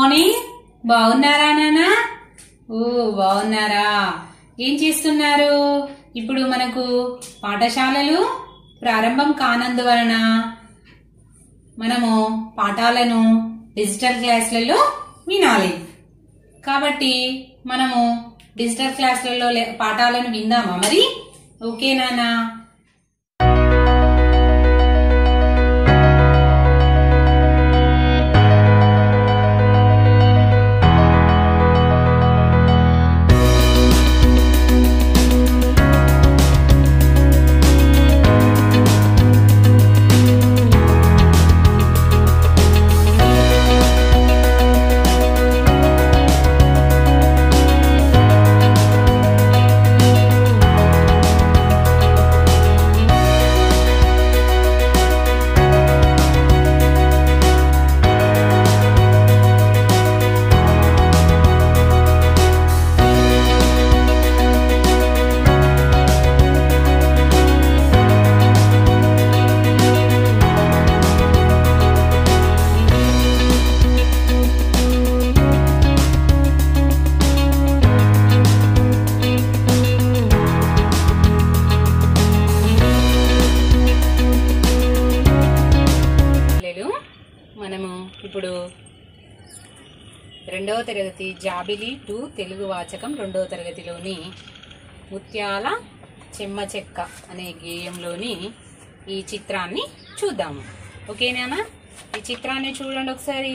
Morning బాగున్నారా నానా ఓ బాగున్నారా ఏం చేస్తున్నారు ఇప్పుడు మనకు పాఠశాలలు ప్రారంభం కానందువలన మనము పాఠాలను డిజిటల్ క్లాసులలో వినాలి కాబట్టి మనము డిజిటల్ క్లాసులలో లే- పాఠాలను విందామా మరి ఓకే నానా పిల్లలు మనము ఇప్పుడు రెండవ తరగతి జాబిలి టు తెలుగు వాచకం రెండవ తరగతిలోని ముత్యాల చెమ్మ చెక్క అనే గేయంలోని ఈ చిత్రాన్ని చూద్దాము ఓకేనా ఈ చిత్రాన్ని చూడండి ఒకసారి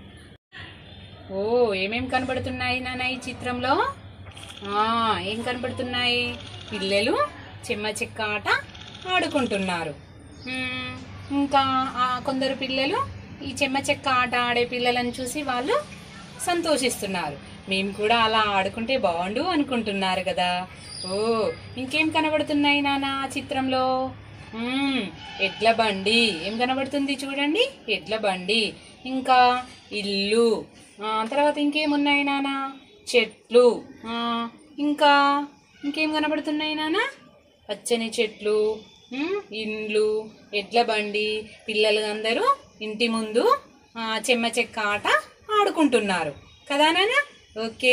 ఓ ఏమేం కనబడుతున్నాయి నాన్న ఈ చిత్రంలో ఆ ఏం కనబడుతున్నాయి పిల్లలు చెమ్మ చెక్క ఆట ఆడుకుంటున్నారు మ్మ్, ఇంకా ఆ కొందరు పిల్లలు ఈ చెమ్మ చెక్క ఆట ఆడే పిల్లలను చూసి వాళ్ళు సంతోషిస్తున్నారు మేము కూడా అలా ఆడుకుంటే బాగుండు అనుకుంటున్నారు కదా ఓ ఇంకేం కనబడుతున్నాయి నాన్న ఆ చిత్రంలో మ్మ్, ఎడ్ల బండి ఏం కనబడుతుంది చూడండి ఎడ్ల బండి ఇంకా ఇల్లు ఆ, తర్వాత ఇంకేమున్నాయి నాన్న చెట్లు ఆ, ఇంకా ఇంకేం కనబడుతున్నాయి నాన్న పచ్చని చెట్లు ఉమ్, ఇండ్లు ఎడ్ల బండి పిల్లలు అందరూ ఇంటి ముందు ఆ, చెమ్మ చెక్క ఆట ఆడుకుంటున్నారు కదా నాన్న ఓకే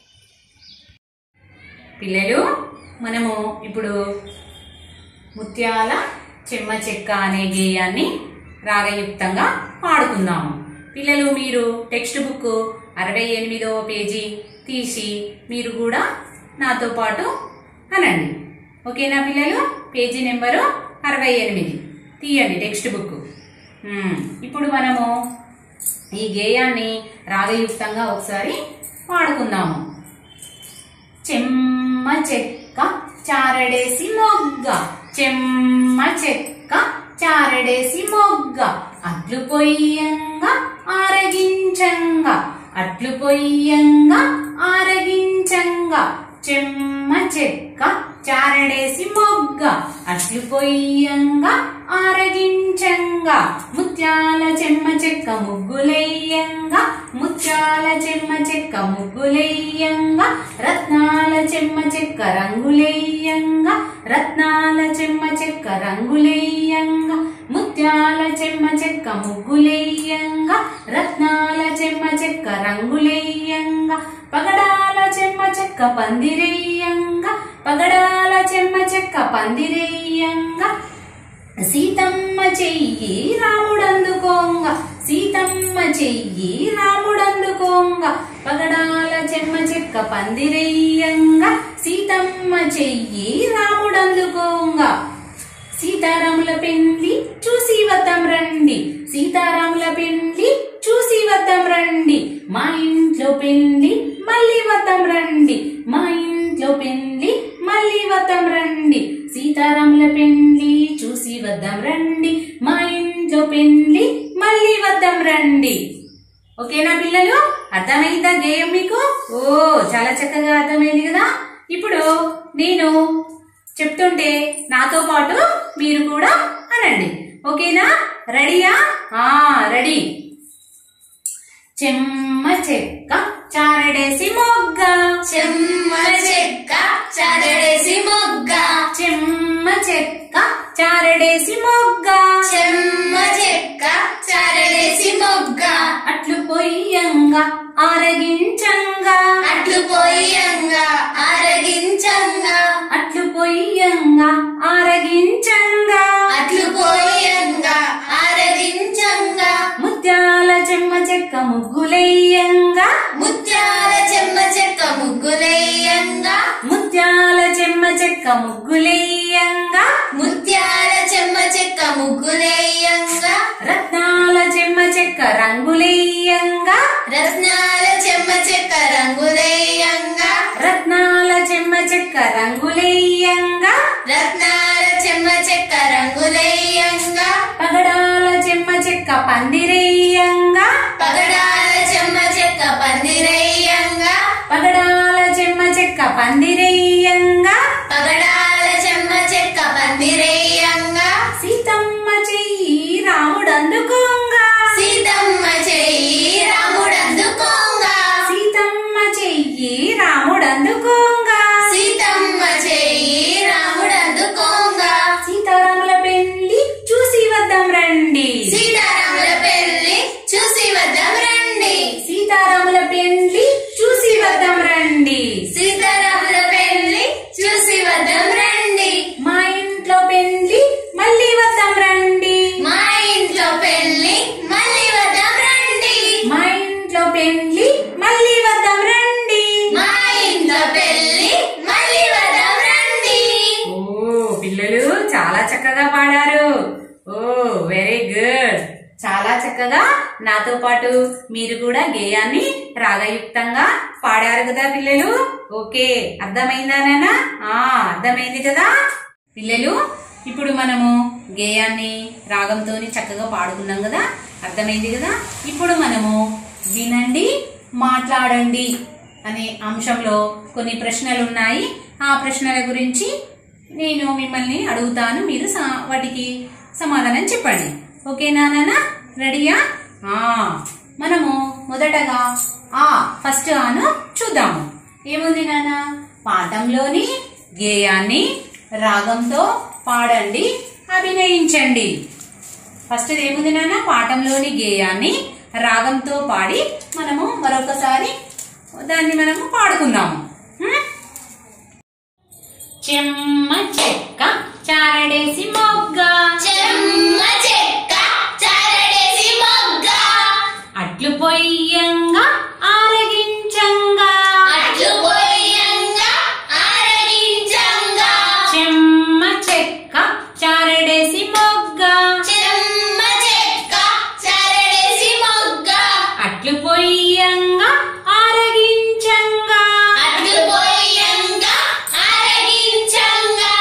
పిల్లలు మనము ఇప్పుడు ముత్యాల చెమ్మ చెక్క అనే గేయాన్ని రాగయుక్తంగా పాడుకుందాము పిల్లలు మీరు టెక్స్ట్ బుక్ అరవై ఎనిమిదవ పేజీ తీసి మీరు కూడా నాతో పాటు అనండి ఓకేనా పిల్లలు పేజీ నెంబరు అరవై ఎనిమిది తీయండి టెక్స్ట్ బుక్ ఉమ్, ఇప్పుడు మనము ఈ గేయాన్ని రాగయుక్తంగా ఒకసారి పాడుకుందాము చెమ్మ చెక్క చారడేసి మొగ్గ చెమ్మ చెక్క చారడేసి మొగ్గ అట్లు పొయ్యంగా ఆరగించంగా అట్లు పొయ్యంగా ఆరగించంగా చెమ్మ చెక్క చారడేసి మొగ్గ అట్లు పొయ్యంగా ఆరగించంగా ముత్యాల చెమ్మ చెక్క ముగ్గులెయ్యంగా ముత్యాల చెమ్మ చెక్క ముగ్గులెయ్యంగా రత్నాల చెమ్మ చెక్క రంగులెయ్యంగా రత్నాల చెమ్మ చెక్క రంగులెయ్యంగా ముత్యాల చెమ్మ చెక్క ముగ్గులెయ్యంగా రత్నాల చెమ్మ చెక్క రంగులెయ్యంగా పగడాల చెమ్మ చెక్క పందిరెయ్యంగా పగడాల చెమ్మ చెక్క పందిరెయ్యంగా సీతమ్మ చెయ్యి రాముడందుకోంగ సీతమ్మ చెయ్యి రాముడందుకోంగ పగడాల చెమ్మ చెక్క పందిరెయ్యంగా సీతమ్మ చెయ్యి రాముడందుకోంగ సీతారాముల పెండ్లి చూసి వద్దాం రండి సీతారాముల పెండ్లి చూసి వద్దాం రండి మా ఇంట్లో పెండ్లి మళ్ళీ వద్దాం రండి మా ఇంట్లో పెండ్లి మళ్ళీ వద్దాం రండి సీతారాముల పెండ్లి చూసి వద్దాం రండి మా ఇంట్లో పెండ్లి మళ్ళీ వద్దాం రండి ఓకేనా పిల్లలు అర్థమైందా గేయం మీకు ఓ చాలా చక్కగా అర్థమైంది కదా ఇప్పుడు నేను చెప్తుంటే నాతో పాటు మీరు కూడా అనండి ఓకేనా రెడీయా ఆ రెడీ చెమ్మ చెక్క చారడేసి మొగ్గ చెమ్మ చెక్క చారడేసి మొగ్గ చెమ్మ చెక్క చారడేసి మొగ్గ చెమ్మ చెక్క చారడేసి మొగ్గ అట్లు పొయ్యంగా ఆరగించంగా అట్లు పొయ్యంగా ఆరగించంగా అట్లు పొయ్యంగా ఆరగించంగా అట్లు పొయ్యంగా ఆరగించంగా ముత్యాల చెమ్మ చెక్క ముగ్గులెయ్యంగా ముత్యాల చెమ్మ చెక్క ముగ్గులయ్యంగా ముత్యాల చెమ్మ చెక్క ముగ్గులెయ్యంగా ముత్యాల చెమ్మ చెక్క ముగ్గులయ్యంగా రత్నాల చెమ్మ చెక్క రంగులెయ్యంగా రత్నాల చెమ్మ చెక్క రంగులయ్యంగా రత్నాల చెమ్మ చెక్క రంగులెయ్యంగా రత్నాల చెమ్మ చెక్క రంగులయ్యంగా పగడాల చెమ్మ చెక్క పందిరెయ్యంగా పగడాల చెమ్మ చెక్క పందిరయ్యంగా పగడాల చెమ్మ చెక్క పందిరెయ్యంగా పగడాల చెమ్మ చెక్క పందిరయ్యంగా సీతమ్మ చెయ్యి రాముడందుకోంగా సీతమ్మ చెయ్యి రాముడందుకోంగా సీతమ్మ చెయ్యి రాముడందుకోంగా సీతమ్మ చెయ్యి రాముడందుకోంగా సీతారాముల పెళ్లి చూసి వద్దాం రండి సీతారాముల పెళ్లి చూసి వద్దాం రండి సీతారాముల పెళ్లి చూసి వద్దాం రండి సీతారాముల పెళ్లి చూసి వద్దాం రండి మా ఇంట్లో పెళ్లి మళ్ళీ వద్దాం రండి మా ఇంట్లో పెళ్లి మళ్ళీ వద్దాం రండి మా ఇంట్లో పెళ్లి మళ్ళీ వద్దాం రండి మా ఇంట్లో పెళ్లి మళ్ళీ వద్దాం రండి ఓ పిల్లలు చాలా చక్కగా పాడారు ఓ వెరీ గుడ్ చాలా చక్కగా నాతో పాటు మీరు కూడా గేయాన్ని రాగయుక్తంగా పాడారు కదా పిల్లలు ఓకే అర్థమైందా నాన్న ఆ అర్థమైంది కదా పిల్లలు ఇప్పుడు మనము గేయాన్ని రాగంతో చక్కగా పాడుకున్నాం కదా అర్థమైంది కదా ఇప్పుడు మనము వినండి మాట్లాడండి అనే అంశంలో కొన్ని ప్రశ్నలు ఉన్నాయి ఆ ప్రశ్నల గురించి నేను మిమ్మల్ని అడుగుతాను మీరు సా- వాటికి సమాధానం చెప్పండి ఓకేనా నాన్న రెడీయా ఆ మనము మొదటగా ఆ ఫస్ట్ ఆను చూద్దాము ఏముంది నాన్న పాఠంలోని గేయాన్ని రాగంతో పాడండి అభినయించండి ఫస్ట్ ఏముంది నాన్న పాఠంలోని గేయాన్ని రాగంతో పాడి మనము మరొకసారి దాన్ని మనము పాడుకుందాము హ్మ్? చెమ్మ చెక్క చారడేసి మొగ్గ చెమ్మ చెక్క చారడేసి మొగ్గ అట్లు పొయ్యంగా ఆరగించంగా అట్లు పోయంగా ఆరగించంగా చెమ్మ చెక్క చారడేసి మొగ్గ చెమ్మ చెక్క చారడేసి మొగ్గ అట్లు పొయ్యంగా ఆరగించంగా అట్లు పోయంగా ఆరగించంగా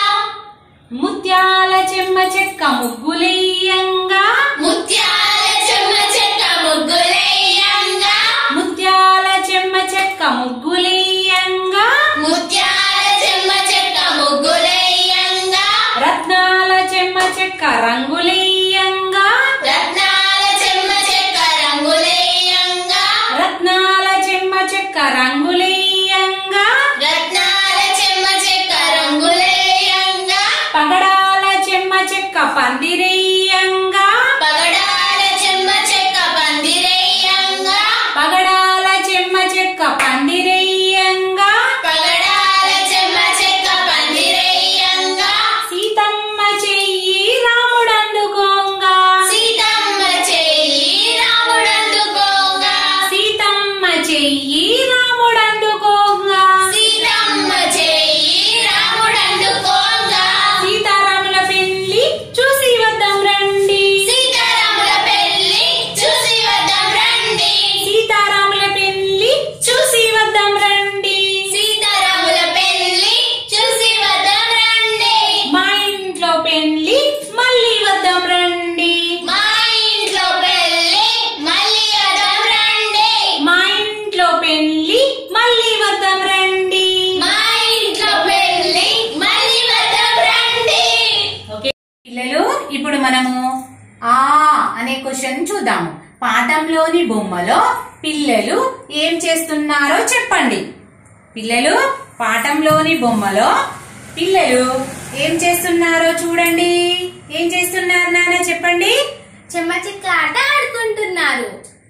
ముత్యాల చెమ్మ చెక్క ముగ్గులెయ్యంగా ముత్యాల చెమ్మ చెక్క ముగ్గులయ్యంగా ముత్యాల చెమ్మ చెక్క ముగ్గులెయ్యంగా ముత్యాల చెమ్మ చెక్క ముగ్గులయ్యంగా రత్నాల చెమ్మ చెక్క రంగులెయ్యంగా రత్నాల చెమ్మ చెక్క రంగులయ్యంగా రత్నాల చెమ్మ చెక్క రంగులెయ్యంగా రత్నాల చెమ్మ చెక్క రంగులయ్యంగా పగడాల చెమ్మ చెక్క పందిరెయ్యంగా పగడాల చెమ్మ చెక్క పందిరయ్యంగా పగడాల చెమ్మ చెక్క పందిరెయ్యంగా పగడాల చెమ్మ చెక్క పందిరయ్యంగా సీతమ్మ చెయ్యి రాముడందుకోంగా సీతమ్మ చెయ్యి రాముడందుకోగా సీతమ్మ చెయ్యి రాముడందుకోంగా సీతమ్మ చెయ్యి రాముడందుకోగా సీతారాముల పెళ్లి చూసి వద్దాం రండి సీతారాముల పెళ్లి చూసి వద్దాం రండి సీతారాముల పెళ్లి చూసి వద్దాం రండి సీతారాముల పెళ్లి చూసి వద్దాం రండి మా ఇంట్లో పెళ్లి మళ్ళీ వద్దాం రండి మా ఇంట్లో పెళ్లి మళ్ళీ వద్దాం రండి మా ఇంట్లో పెళ్లి మళ్ళీ వద్దాం రండి మా ఇంట్లో పెళ్లి మళ్ళీ వద్దాం రండి ఓకే పిల్లలు ఇప్పుడు మనము ఆ అనే క్వశ్చన్ చూద్దాము పాఠంలోని బొమ్మలో పిల్లలు ఏం చేస్తున్నారో చెప్పండి పిల్లలు పాఠంలోని బొమ్మలో పిల్లలు ఏం చేస్తున్నారో చూడండి ఏం చేస్తున్నారు నాన్న చెప్పండి చెమ్మ చెక్క ఆట ఆడుకుంటున్నారు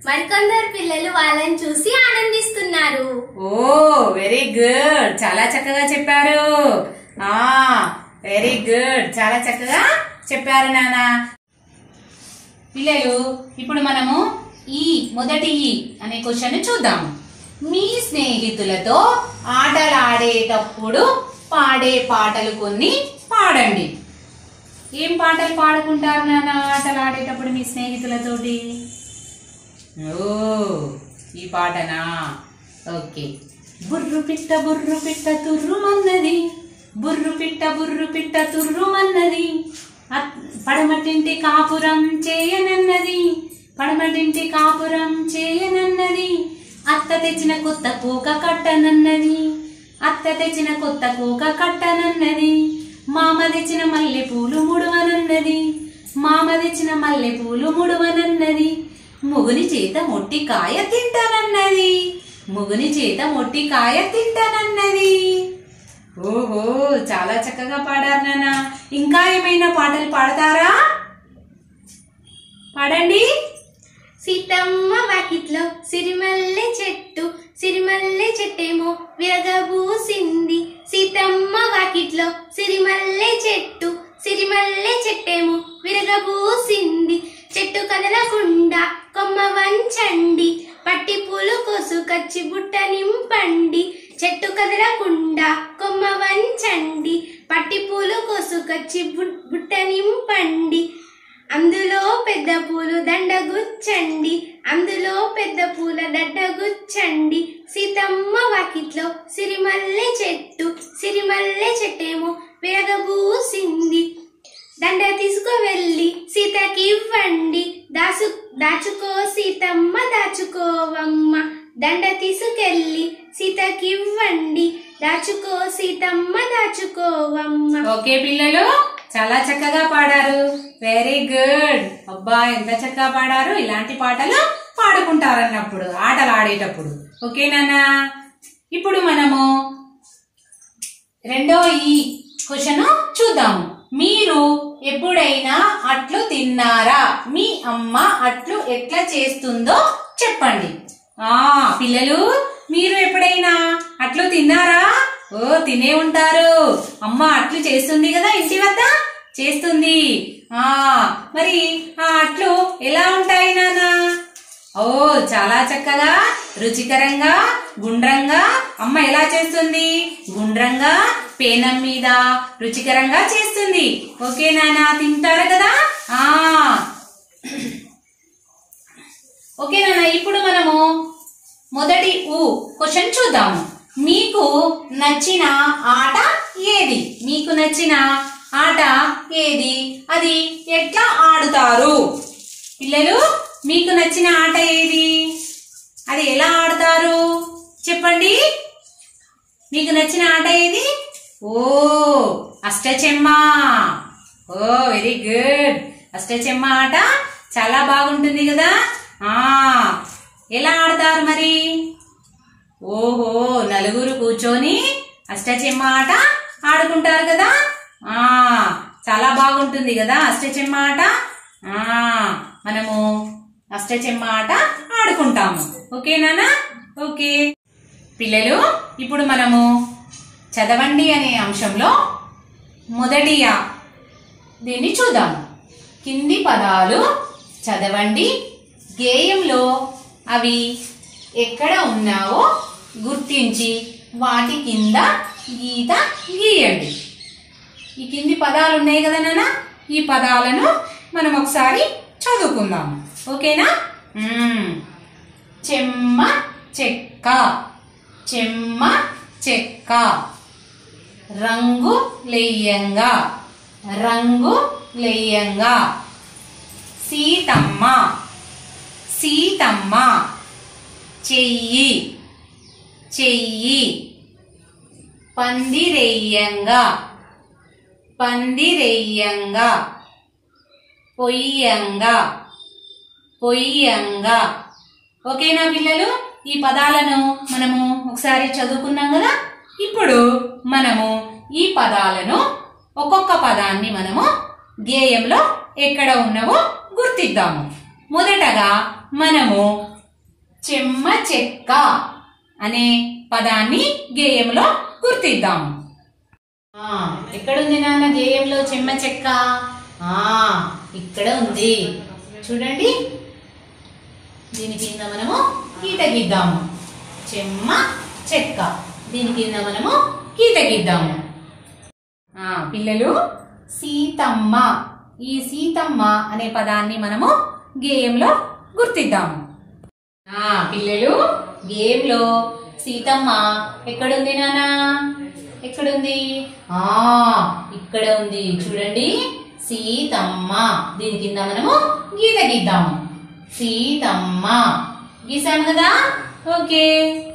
మరికొందరు పిల్లలు వాళ్ళని చూసి ఆనందిస్తున్నారు ఓ వెరీ గుడ్ చాలా చక్కగా చెప్పారు ఆ వెరీ గుడ్ చాలా చక్కగా చెప్పారు నాన్న పిల్లలు ఇప్పుడు మనము ఈ మొదటి ఈ అనే క్వశ్చన్ చూద్దాము మీ స్నేహితులతో ఆటలాడేటప్పుడు పాడే పాటలు కొన్ని పాడండి ఏం పాటలు పాడుకుంటారు నాన్న ఆటలాడేటప్పుడు మీ స్నేహితులతోటి ఓ ఈ పాటనా ఓకే బుర్రు పిట్ట బుర్రు పిట్ట తుర్రుమన్నది బుర్రు పిట్ట బుర్రు పిట్ట తుర్రుమన్నది అత్- పడమటింటి కాపురం చేయనన్నది పడమటింటి కాపురం చేయనన్నది అత్త తెచ్చిన కొత్త కూక కట్టనన్నది అత్త తెచ్చిన కొత్త కూక కట్టనన్నది మామ తెచ్చిన మల్లె పూలు ముడువనన్నది మామ తెచ్చిన మల్లె పూలు ముడువనన్నది ముగుని చేత మొట్టి కాయ తింటానన్నది ముగుని చేత మొట్టి కాయ తింటానన్నది ఓహో చాలా చక్కగా పాడారు నాన్న ఇంకా ఏమైనా పాటలు పాడతారా పాడండి సీతమ్మ వాకిట్లో సిరిమల్లె చెట్టు సిరిమల్లె చెట్టేమో విరగబూసింది సీతమ్మ వాకిట్లో సిరిమల్లె చెట్టు సిరిమల్లె చెట్టేమో విరగబూసింది చెట్టు కదలకుండా కొమ్మ వంచండి పట్టి పూలు కోసుకొచ్చి బుట్ట నింపండి చెట్టు కదలకుండా కొమ్మ వంచండి పట్టి పూలు కోసుకొచ్చి బు- బుట్ట నింపండి అందులో పెద్ద పూలు దండగుచ్చండి అందులో పెద్ద పూల దండగుచ్చండి సీతమ్మ వాకిట్లో సిరిమల్లె చెట్టు సిరిమల్లె చెట్టేమో విరగబూసింది దండ తీసుకువెళ్ళి సీతకి ఇవ్వండి దాసు దాచుకో సీతమ్మ దాచుకోవమ్మ దండ తీసుకెళ్ళి సీతకి ఇవ్వండి దాచుకో సీతమ్మ దాచుకోవమ్మ ఓకే పిల్లలు చాలా చక్కగా పాడారు వెరీ గుడ్ అబ్బా ఎంత చక్కగా పాడారు ఇలాంటి పాటలు పాడుకుంటారన్నప్పుడు ఆటలు ఆడేటప్పుడు ఓకే నాన్న ఇప్పుడు మనము రెండో ఈ క్వశ్చన్ చూద్దాము మీరు ఎప్పుడైనా అట్లు తిన్నారా మీ అమ్మ అట్లు ఎట్లా చేస్తుందో చెప్పండి ఆ పిల్లలు మీరు ఎప్పుడైనా అట్లు తిన్నారా ఓ తినే ఉంటారు అమ్మ అట్లు చేస్తుంది కదా ఇంటి వద్ద చేస్తుంది ఆ మరి ఆ అట్లు ఎలా ఉంటాయి నాన్న ఓ చాలా చక్కగా రుచికరంగా గుండ్రంగా అమ్మ ఎలా చేస్తుంది గుండ్రంగా పేనం మీద రుచికరంగా చేస్తుంది ఓకే నాన్న తింటారు కదా ఆ ఓకే నాన్న ఇప్పుడు మనము మొదటి ఊ క్వశ్చన్ చూద్దాము మీకు నచ్చిన ఆట ఏది మీకు నచ్చిన ఆట ఏది అది ఎట్లా ఆడుతారు పిల్లలు మీకు నచ్చిన ఆట ఏది అది ఎలా ఆడతారు చెప్పండి మీకు నచ్చిన ఆట ఏది ఓ అష్టచెమ్మ ఓ వెరీ గుడ్ అష్టచెమ్మ ఆట చాలా బాగుంటుంది కదా ఆ ఎలా ఆడతారు మరి ఓహో నలుగురు కూర్చొని అష్టచెమ్మ ఆట ఆడుకుంటారు కదా ఆ చాలా బాగుంటుంది కదా అష్టచెమ్మ ఆట ఆ మనము అష్టచెమ్మ ఆట ఆడుకుంటాము ఓకేనా ఓకే పిల్లలు ఇప్పుడు మనము చదవండి అనే అంశంలో మొదటి యా దీన్ని చూద్దాము కింది పదాలు చదవండి గేయంలో అవి ఎక్కడ ఉన్నావో గుర్తించి వాటి కింద గీత గీయండి ఈ కింది పదాలు ఉన్నాయి కదా నాన్న ఈ పదాలను మనం ఒకసారి చదువుకుందాము ఓకేనా మ్మ్. చెమ్మ చెక్క చెమ్మ చెక్క రంగు లెయ్యంగా రంగు లెయ్యంగా సీతమ్మ సీతమ్మ చెయ్యి చెయ్యి పందిరెయ్యంగా పందిరెయ్యంగా పొయ్యంగా పొయ్యంగా ఓకేనా పిల్లలు ఈ పదాలను మనము ఒకసారి చదువుకున్నాం కదా ఇప్పుడు మనము ఈ పదాలను ఒక్కొక్క పదాన్ని మనము గేయంలో ఎక్కడ ఉన్నావో గుర్తిద్దాము మొదటగా మనము చెమ్మ చెక్క అనే పదాన్ని గేయంలో గుర్తిద్దాం ఆ, ఎక్కడుంది నాన్న గేయంలో చెమ్మ చెక్క ఆ ఇక్కడ ఉంది చూడండి దీని కింద మనము గీత గీద్దాము చెమ్మ చెక్క దీని కింద మనము గీత గీద్దాము ఆ, పిల్లలు సీతమ్మ ఈ సీతమ్మ అనే పదాన్ని మనము గేయంలో గుర్తిద్దాము ఆ పిల్లలు గేమ్లో సీతమ్మ ఎక్కడుంది నానా ఎక్కడుంది ఆ ఇక్కడ ఉంది చూడండి సీతమ్మ దీని కింద మనము గీత గీద్దాము సీతమ్మ గీసాము కదా ఓకే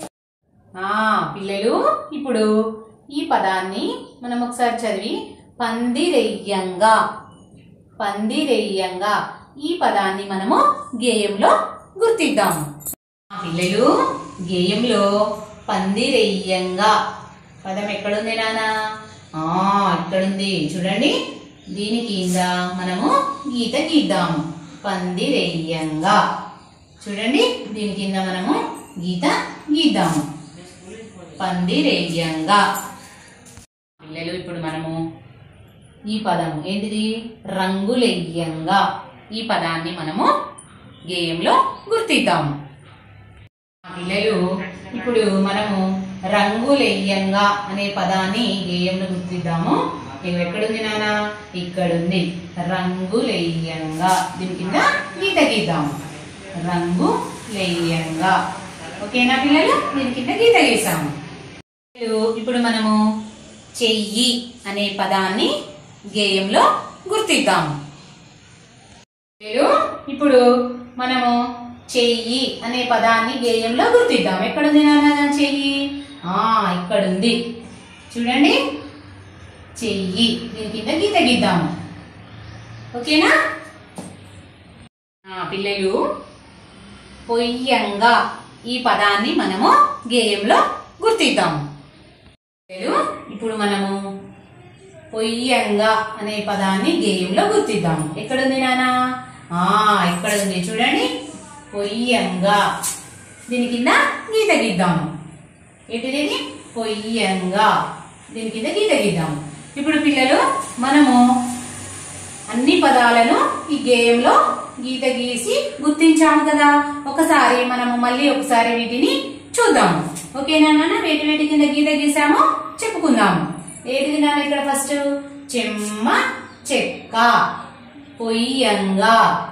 ఆ పిల్లలు ఇప్పుడు ఈ పదాన్ని మనం ఒకసారి చదివి పందిరెయ్యంగా పందిరెయ్యంగా ఈ పదాన్ని మనము గేయంలో గుర్తిద్దాము ఆ పిల్లలు గేయంలో పందిరెయ్యంగా పదం ఎక్కడుంది నానా ఆ ఇక్కడుంది చూడండి దీని కింద మనము గీత గీద్దాము పందిరెయ్యంగా చూడండి దీని కింద మనము గీత గీద్దాము పందిరెయ్యంగా పిల్లలు ఇప్పుడు మనము ఈ పదము ఏంటిది రంగులెయ్యంగా ఈ పదాన్ని మనము గేయంలో గుర్తిద్దాము పిల్లలు ఇప్పుడు మనము రంగులెయ్యంగా అనే పదాన్ని గేయంలో గుర్తిద్దాము ఇది ఎక్కడుంది నాన్న ఇక్కడుంది రంగులెయ్యంగా దీని కింద గీత గీద్దాము రంగు లెయ్యంగా ఓకేనా పిల్లలు దీని కింద గీత గీసాము పిల్లలు, ఇప్పుడు మనము చెయ్యి అనే పదాన్ని గేయంలో గుర్తిద్దాము పిల్లలు, ఇప్పుడు మనము చెయ్యి అనే పదాన్ని గేయంలో గుర్తిద్దాం ఎక్కడుంది నాన్న చెయ్యి ఆ ఇక్కడుంది చూడండి చెయ్యి దీని కింద గీత గీద్దాము ఓకేనా ఆ, పిల్లలు పొయ్యంగా ఈ పదాన్ని మనము గేయంలో గుర్తిద్దాము పిల్లలు, ఇప్పుడు మనము పొయ్యంగా అనే పదాన్ని గేయంలో గుర్తిద్దాము ఎక్కడుంది నానా ఆ ఇక్కడ ఉంది చూడండి పొయ్యంగా దీని కింద గీత గీద్దాము ఏంటిది ఇది? పొయ్యంగా దీని కింద గీత గీద్దాము ఇప్పుడు పిల్లలు మనము అన్ని పదాలను ఈ గేయంలో గీత గీసి గుర్తించాము కదా ఒకసారి మనము మళ్ళీ ఒకసారి వీటిని చూద్దాము ఓకేనా నాన్న వేటి వేటి కింద గీత గీసామో చెప్పుకుందాము ఏంటిది నాన్న ఇక్కడ ఫస్ట్ చెమ్మ చెక్క పొయ్యంగా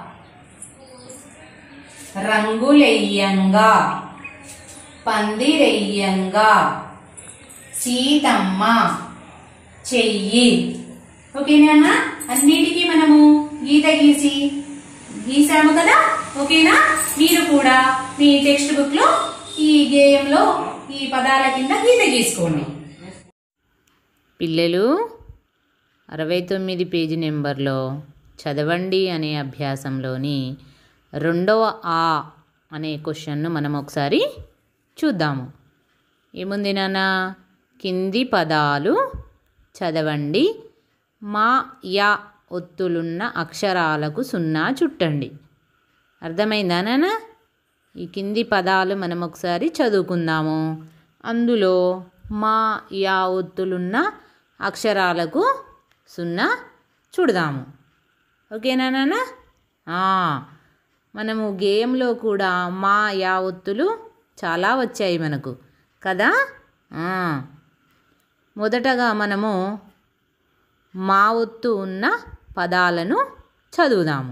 రంగులెయ్యంగా పందిరెయ్యంగా సీతమ్మ చెయ్యి ఓకేనా అన్నిటికీ మనము గీత గీసి గీసాము కదా ఓకేనా మీరు కూడా మీ టెక్స్ట్ బుక్ లో ఈ గేయంలో ఈ పదాల కింద గీత గీసుకోండి పిల్లలు అరవై తొమ్మిది పేజీ నెంబర్లో చదవండి అనే అభ్యాసంలోని రెండవ ఆ అనే క్వశ్చన్ను మనం ఒకసారి చూద్దాము ఏముంది నాన్న కింది పదాలు చదవండి మా యా ఒత్తులున్న అక్షరాలకు సున్నా చుట్టండి అర్థమైందా నాన్న ఈ కింది పదాలు మనం ఒకసారి చదువుకుందాము అందులో మా యా ఒత్తులున్న అక్షరాలకు సున్నా చూడదాము ఓకేనా నాన్న ఆ, మనము గేయంలో కూడా మా యా ఒత్తులు చాలా వచ్చాయి మనకు కదా ఆ, మొదటగా మనము మా ఒత్తు ఉన్న పదాలను చదువుదాము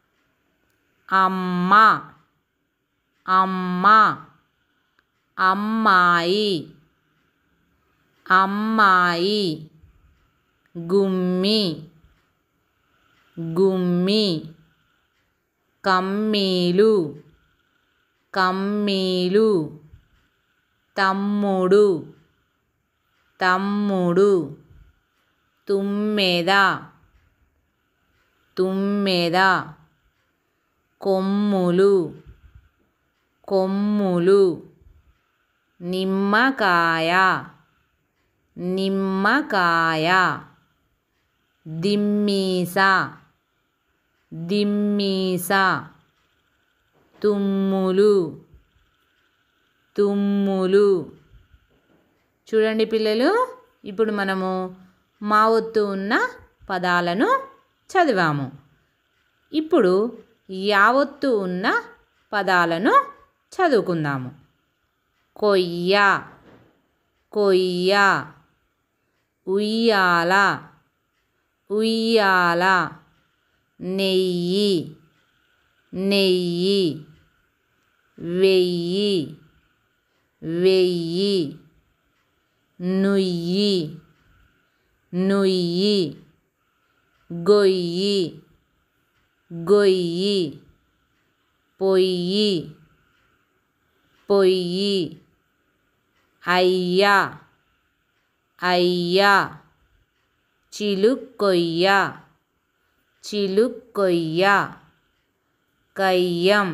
అమ్మ అమ్మ అమ్మాయి అమ్మాయి గుమ్మి గుమ్మి కమ్మీలు కమ్మీలు తమ్ముడు తమ్ముడు తుమ్మెద తుమ్మెద కొమ్ములు కొమ్ములు నిమ్మకాయ నిమ్మకాయ దిమ్మీస దిమ్మీస తుమ్ములు తుమ్ములు చూడండి పిల్లలు ఇప్పుడు మనము మా ఒత్తు ఉన్న పదాలను చదివాము ఇప్పుడు యావత్తు ఉన్న పదాలను చదువుకుందాము కొయ్య కొయ్య ఉయ్యాల ఉయ్యాల నెయ్యి నెయ్యి వెయ్యి వెయ్యి నుయ్యి నుయ్యి గొయ్యి గొయ్యి పొయ్యి పొయ్యి అయ్య అయ్య చిలుకొయ్య చిలుకొయ్య కయ్యం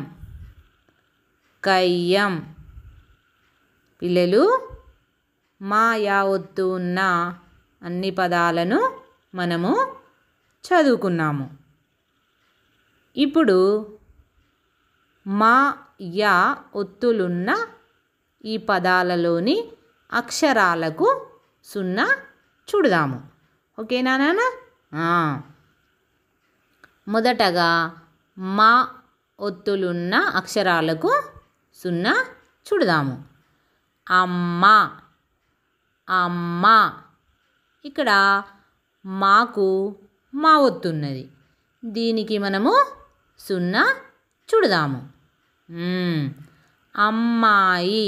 కయ్యం పిల్లలు మా యావత్తు ఉన్న అన్ని పదాలను మనము చదువుకున్నాము ఇప్పుడు మా యా ఒత్తులున్న ఈ పదాలలోని అక్షరాలకు సున్నా చూడదాము ఓకేనా నాన్న ఆ. మొదటగా మా ఒత్తులున్న అక్షరాలకు సున్నా చూడదాము అమ్మ అమ్మ ఇక్కడ మాకు మా ఒత్తున్నది దీనికి మనము సున్నా చూడదాము మ్మ్. అమ్మాయి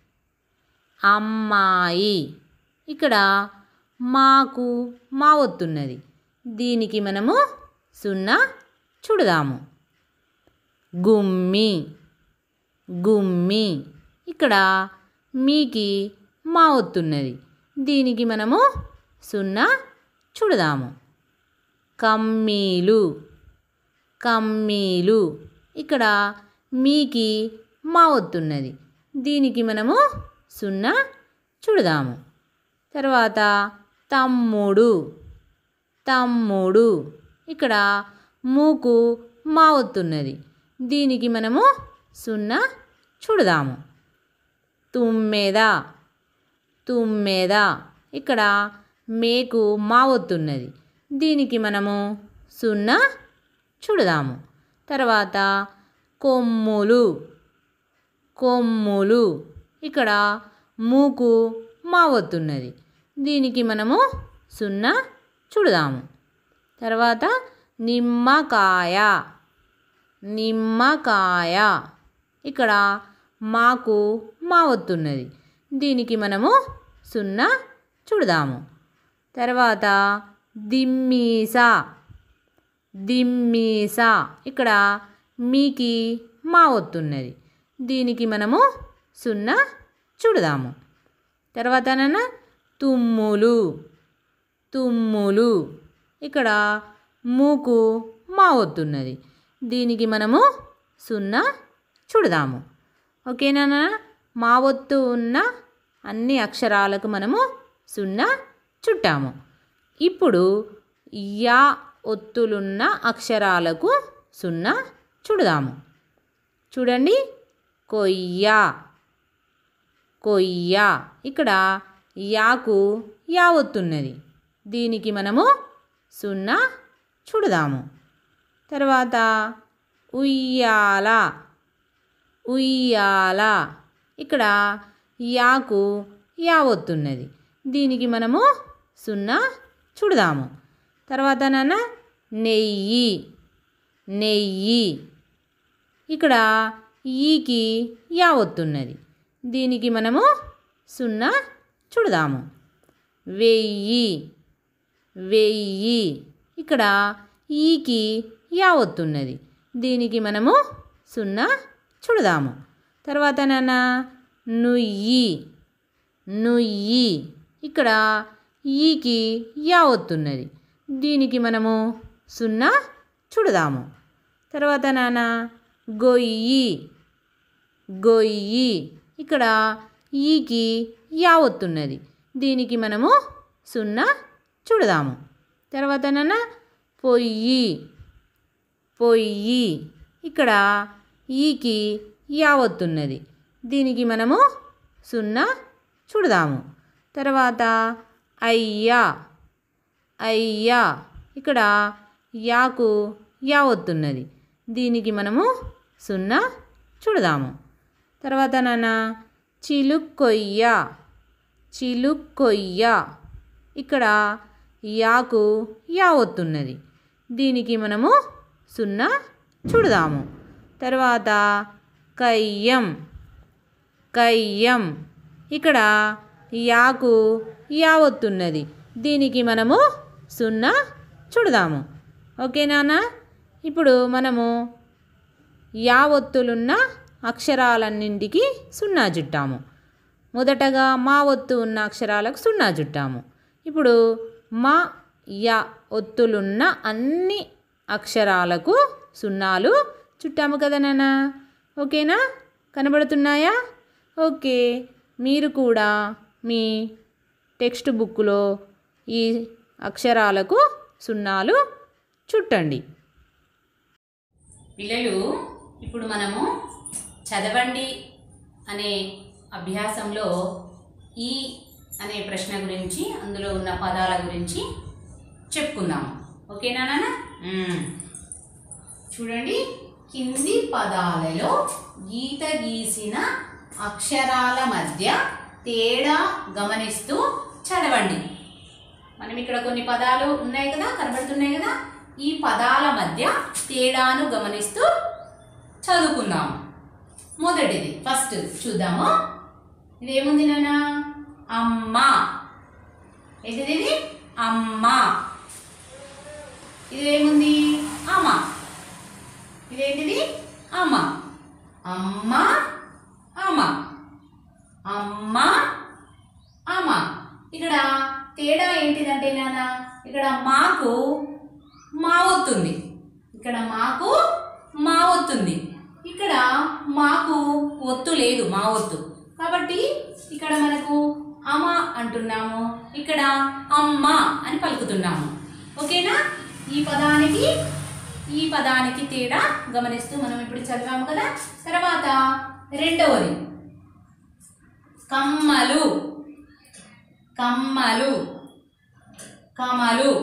అమ్మాయి ఇక్కడ మాకు మా ఒత్తున్నది దీనికి మనము సున్నా చూడదాము గుమ్మి గుమ్మి ఇక్కడ మీకి మా ఒత్తున్నది దీనికి మనము సున్నా చూడదాము కమ్మీలు కమ్మీలు ఇక్కడ మీకి మా ఒత్తున్నది దీనికి మనము సున్నా చూడదాము తర్వాత తమ్ముడు తమ్ముడు ఇక్కడ మూకు మా ఒత్తున్నది దీనికి మనము సున్నా చూడదాము తుమ్మెద తుమ్మెద ఇక్కడ మేకు మా ఒత్తున్నది దీనికి మనము సున్నా చూడదాము తర్వాత కొమ్ములు కొమ్ములు ఇక్కడ మూకు మా ఒత్తున్నది దీనికి మనము సున్నా చూడదాము తర్వాత నిమ్మకాయ నిమ్మకాయ ఇక్కడ మాకు మా ఒత్తున్నది దీనికి మనము సున్నా చూడదాము తర్వాత దిమ్మీస దిమ్మీస ఇక్కడ మీకి మా ఒత్తున్నది దీనికి మనము సున్నా చూడదాము తర్వాత నాన్న తుమ్ములు తుమ్ములు ఇక్కడ మూకు మా ఒత్తున్నది దీనికి మనము సున్నా చూడదాము ఓకేనా నాన్న? మా ఒత్తు ఉన్న అన్ని అక్షరాలకు మనము సున్నా చుట్టాము ఇప్పుడు యా ఒత్తులున్న అక్షరాలకు సున్నా చూడదాము చూడండి కొయ్య కొయ్య ఇక్కడ యాకు యా ఒత్తున్నది దీనికి మనము సున్నా చూడదాము తర్వాత ఉయ్యాల ఉయ్యాల ఇక్కడ యాకు యా ఒత్తున్నది దీనికి మనము సున్నా చూడదాము తర్వాత నాన్న నెయ్యి నెయ్యి ఇక్కడ ఈకి యా ఒత్తున్నది దీనికి మనము సున్నా చూడదాము వెయ్యి వెయ్యి ఇక్కడ ఈకి యా ఒత్తున్నది దీనికి మనము సున్నా చూడదాము తర్వాత నాన్న నుయ్యి నుయ్యి ఇక్కడ ఈకి యా ఒత్తున్నది దీనికి మనము సున్నా చూడదాము తర్వాత నాన్న గొయ్యి గొయ్యి ఇక్కడ ఈకి యా ఒత్తున్నది దీనికి మనము సున్నా చూడదాము తర్వాత నాన్న పొయ్యి పొయ్యి ఇక్కడ ఈకి యా ఒత్తున్నది దీనికి మనము సున్నా చూడదాము తర్వాత అయ్యా అయ్యా ఇక్కడ యాకు యా ఒత్తున్నది దీనికి మనము సున్నా చూడదాము తర్వాత నాన్న చిలుక్కొయ్య చిలుక్కొయ్య ఇక్కడ యాకు యా ఒత్తున్నది దీనికి మనము సున్నా చూడదాము తర్వాత కయ్యం కయ్యం ఇక్కడ యాకు యా ఒత్తున్నది దీనికి మనము సున్నా చూడదాము ఓకే నాన్న ఇప్పుడు మనము యా ఒత్తులున్న అక్షరాలన్నింటికి సున్నా చుట్టాము మొదటగా మా ఒత్తు ఉన్న అక్షరాలకు సున్నా చుట్టాము ఇప్పుడు మా యా ఒత్తులున్న అన్ని అక్షరాలకు సున్నాలు చుట్టాము కదా నాన్న ఓకేనా కనబడుతున్నాయా ఓకే మీరు కూడా మీ టెక్స్ట్ బుక్లో ఈ అక్షరాలకు సున్నాలు చుట్టండి పిల్లలు ఇప్పుడు మనము చదవండి అనే అభ్యాసంలో ఈ అనే ప్రశ్న గురించి అందులో ఉన్న పదాల గురించి చెప్పుకుందాం ఓకేనా నాన్న మ్మ్. చూడండి కింది పదాలలో గీత గీసిన అక్షరాల మధ్య తేడా గమనిస్తూ చదవండి మనం ఇక్కడ కొన్ని పదాలు ఉన్నాయి కదా కనబడుతున్నాయి కదా ఈ పదాల మధ్య తేడాను గమనిస్తూ చదువుకుందాం మొదటిది ఫస్ట్ చూద్దాము ఇదేముంది నాన్న అమ్మ ఏంటిది ఇది అమ్మ ఇదేముంది అమ్మ ఇదేంటిది అమ్మ అమ్మ అమ్మ అమ్మ అమ్మ ఇక్కడ తేడా ఏంటిదంటే నాన్న ఇక్కడ మాకు మా వస్తుంది ఇక్కడ మాకు మా వస్తుంది ఇక్కడ మాకు ఒత్తు లేదు మా ఒత్తు కాబట్టి ఇక్కడ మనకు అమ అంటున్నాము ఇక్కడ అమ్మ అని పలుకుతున్నాము ఓకేనా ఈ పదానికి ఈ పదానికి తేడా గమనిస్తూ మనం ఇప్పుడు చదివాము కదా తర్వాత రెండవది కమ్మలు కమ్మలు కమలు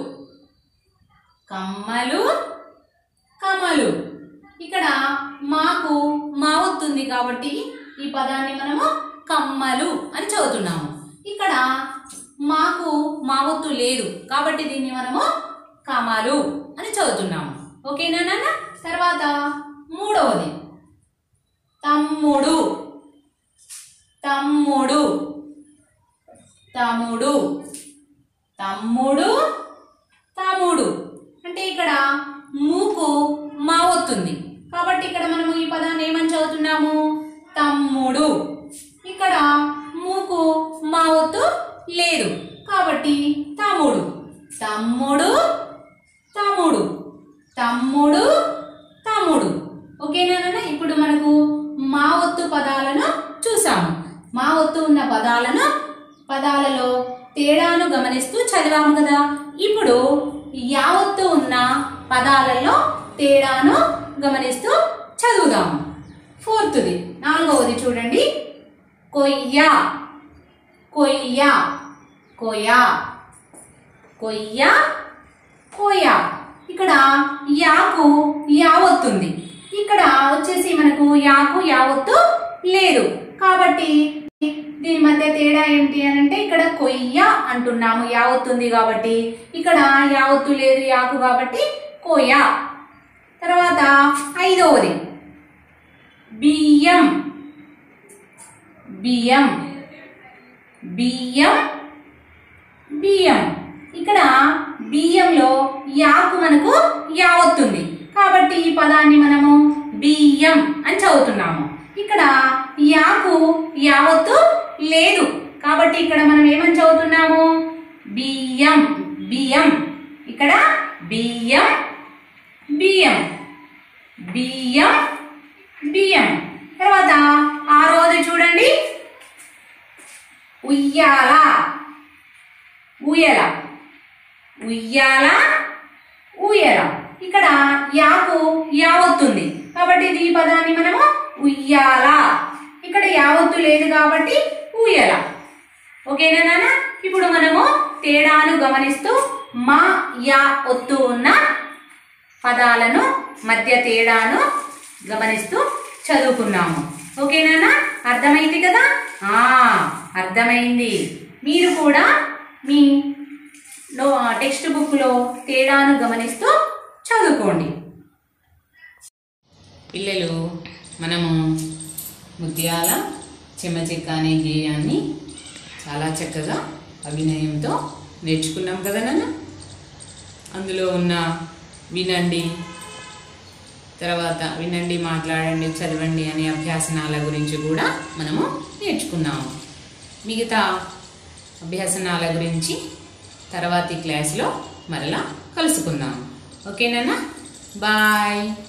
కమ్మలు కమలు ఇక్కడ మాకు మా వస్తుంది కాబట్టి ఈ పదాన్ని మనము కమ్మలు అని చదువుతున్నాము ఇక్కడ మాకు మా వత్తు లేదు కాబట్టి దీన్ని మనము కమలు అని చదువుతున్నాము ఓకేనా నాన్న తర్వాత మూడవది తమ్ముడు తమ్ముడు తమ్ముడు తమ్ముడు తమ్ముడు అంటే ఇక్కడ మూకు మా వస్తుంది కాబట్టి ఇక్కడ మనము ఈ పదాన్ని ఏమని చదువుతున్నాము తమ్ముడు ఇక్కడ మూకు మా వత్తు లేదు కాబట్టి తమ్ముడు తమ్ముడు తమ్ముడు తమ్ముడు తమ్ముడు ఓకేనా నాన్న ఇప్పుడు మనకు మా ఒత్తు పదాలను చూసాము మా ఒత్తు ఉన్న పదాలను పదాలలో తేడాను గమనిస్తూ చదివాము కదా ఇప్పుడు యావత్తు ఉన్న పదాలలో తేడాను గమనిస్తూ చదువుదాము ఫోర్త్ది నాలుగవది చూడండి కొయ్య కొయ్య కొయ్య కొయ్య కోయ ఇక్కడ యాకు యావత్తుంది ఇక్కడ వచ్చేసి మనకు యాకు యావత్తు లేదు కాబట్టి దీని మధ్య తేడా ఏంటి అని అంటే ఇక్కడ కొయ్య అంటున్నాము యావత్తుంది కాబట్టి ఇక్కడ యావత్తు లేదు యాకు కాబట్టి కోయ తర్వాత ఐదవది బియ్యం బియ్యం బియ్యం బియ్యం ఇక్కడ బియ్యంలో యాకు మనకు యావత్తుంది కాబట్టి ఈ పదాన్ని మనము బియ్యం అని చదువుతున్నాము ఇక్కడ యాకు యావత్తు లేదు కాబట్టి ఇక్కడ మనం ఏమని చదువుతున్నాము బియ్యం బియ్యం ఇక్కడ బియ్యం బియ్యం బియ్యం బియ్యం తర్వాత ఆ రోజు చూడండి ఉయ్యాల ఊయల ఉయ్యాల ఊయల ఇక్కడ యాకు యావత్తుంది కాబట్టి ఈ పదాన్ని మనము ఉయ్యాల ఇక్కడ యావత్తు లేదు కాబట్టి ఊయల ఓకేనా నాన్న ఇప్పుడు మనము తేడాను గమనిస్తూ మా యా ఒత్తు ఉన్న పదాలను మధ్య తేడాను గమనిస్తూ చదువుకున్నాము ఓకేనా అర్థమైంది కదా ఆ అర్థమైంది మీరు కూడా మీ నో టెక్స్ట్ బుక్లో తేడాను గమనిస్తూ చదువుకోండి పిల్లలు మనము ముత్యాల చెమ్మచెక్క అనే గేయాన్ని చాలా చక్కగా అభినయంతో నేర్చుకున్నాం కదా నాన్న అందులో ఉన్న వినండి తర్వాత వినండి మాట్లాడండి చదవండి అనే అభ్యాసనాల గురించి కూడా మనము నేర్చుకున్నాము మిగతా అభ్యాసనాల గురించి తర్వాతి క్లాస్లో మరలా కలుసుకుందాం ఓకేనా బాయ్